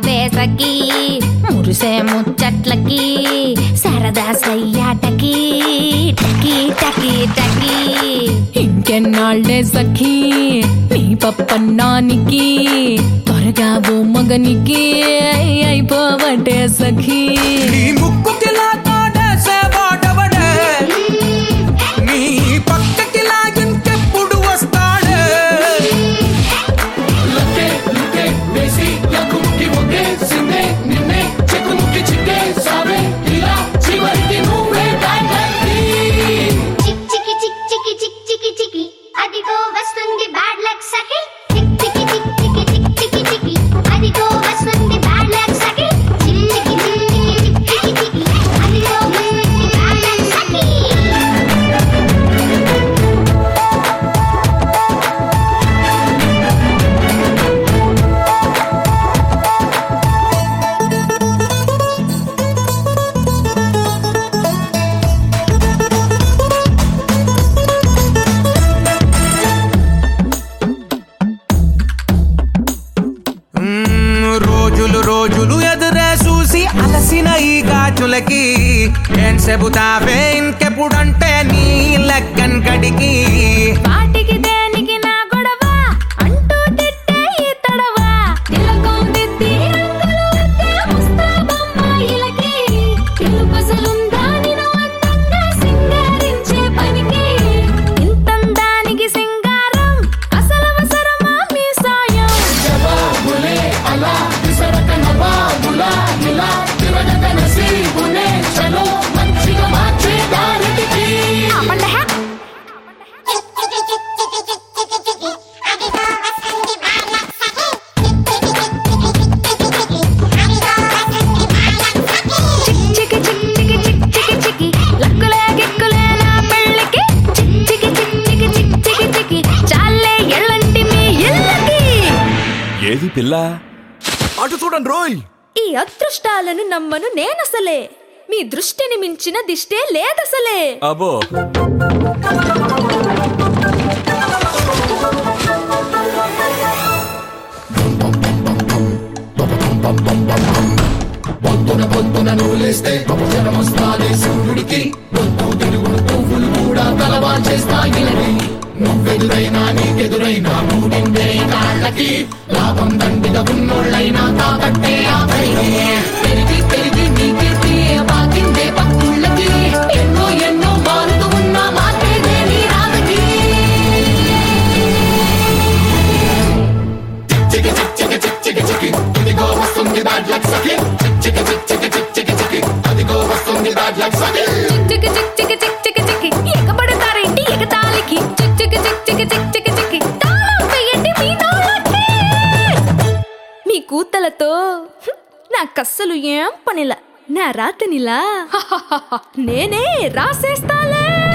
మురిసే సఖీ మురిసే ముచ్చట్లకి సరదా సయ్యాటకి టకి టకి టకి ఇంకెన్నాళ్లే సఖీ నీ పప్పన్నానికి త్వరగా ఓ మగనికి అయిపోవటే సఖీ నీ ముక్కుకి లాగాడేసే వాడవడే నీ పక్కకి లాగింకెప్పుడు వస్తాడే లక్కే లుకే వేసి లక్కుముక్కి ముగ్గేసిందే నిన్నే చెక్కుముక్కి చిక్కేసావే ఇలా చివరికి నువ్వే బ్యాడ్ చిక్ చికి చిక్ చికి చిక్ చికి చికి అదిగో వస్తుంది బ్యాడ్ లక్ సఖి చిక్ చికి చిక్ చికి చిక్ చికి చికి అదిగో వస్తుంది బ్యాడ్ లక్ సఖి చిక్ చికి చిక్ చికి చిక్ చికి చికి అదిగో వస్తుంది బ్యాడ్ లక్ సఖి మ్మ్, రోజులు రోజులు ఎదురే చూసి అలసిన ఈ గాజులకి ఏం చెబుతావే ఇంకెప్పుడంటే నీ లెక్కన్ కడికి వాటికి దేనికి నా గొడవ అంటూ తిట్టే ఈ తడవ తిలకం దిద్ది రంగులు అద్దే ముస్తాబమ్మాయిలకి తెలుపసలుందా నిన్ను అందంగా సింగారించే పనికి ఇంతందానికి సింగారం అసలవసరమా మీ సాయం జవాబులే అలా విసరక నవాబులా ఇలా తిరగక నసీబునే చలో మంచిగా మార్చే దారికి ఆపండి హే. చిక్ చికి చిక్ చికి చిక్ చికి చికి లక్కులే గిక్కులే నా పెళ్ళికి చిక్ చికి చిక్ చికి చిక్ చికి చికి చాలే ఎళ్ళంటి మీ ఇళ్ళకి ఏది పిల్ల అటు చూడండి రోయ్ ఈ అదృష్టాలను నమ్మను నేనసలే మీ దృష్టిని మించిన దిష్టే లేదసలే అబో పొద్దున పొద్దున నూలేస్తే జనం వస్తాది సూర్యుడికి పొద్దు తిరుగుడు పువ్వులు కూడా తలవా చేస్తాయిలని నువ్వెదురైనా నీకెదురైనా మూడిందే కాళ్ళకి లాభం దండిగా ఉన్నోళ్ళైనా కాబట్టే ఆఖరికి పెరిగి పెరిగి నీ కీర్తి పాకిందే పక్కుళ్ళకి ఎన్నో ఎన్నో మారుతూ ఉన్నా మార్పేదే నీ రాతకి చికి చిక్ చికి చిక్ చికి చికి ఇదిగో వస్తుంది బ్యాడ్ లక్ సఖి చికి చిక్ చికి చిక్ చికి చికి అదిగో వస్తుంది బ్యాడ్ లక్ సఖి చిక్ చిక్ చిక్ చిక్ చిక్ చిక్ చిక్ ఎగబడతారేంటి ఎగతాళికి చిక్ చిక్ చిక్ చిక్ చిక్ చిక్ చిక్ తాళం వేయండి మీ నోళ్ళకి మీ కూతలతో హ్మ్, నాకస్సలు ఏం పనిలా నా రాతనిలా నేనే రాసేస్తాలే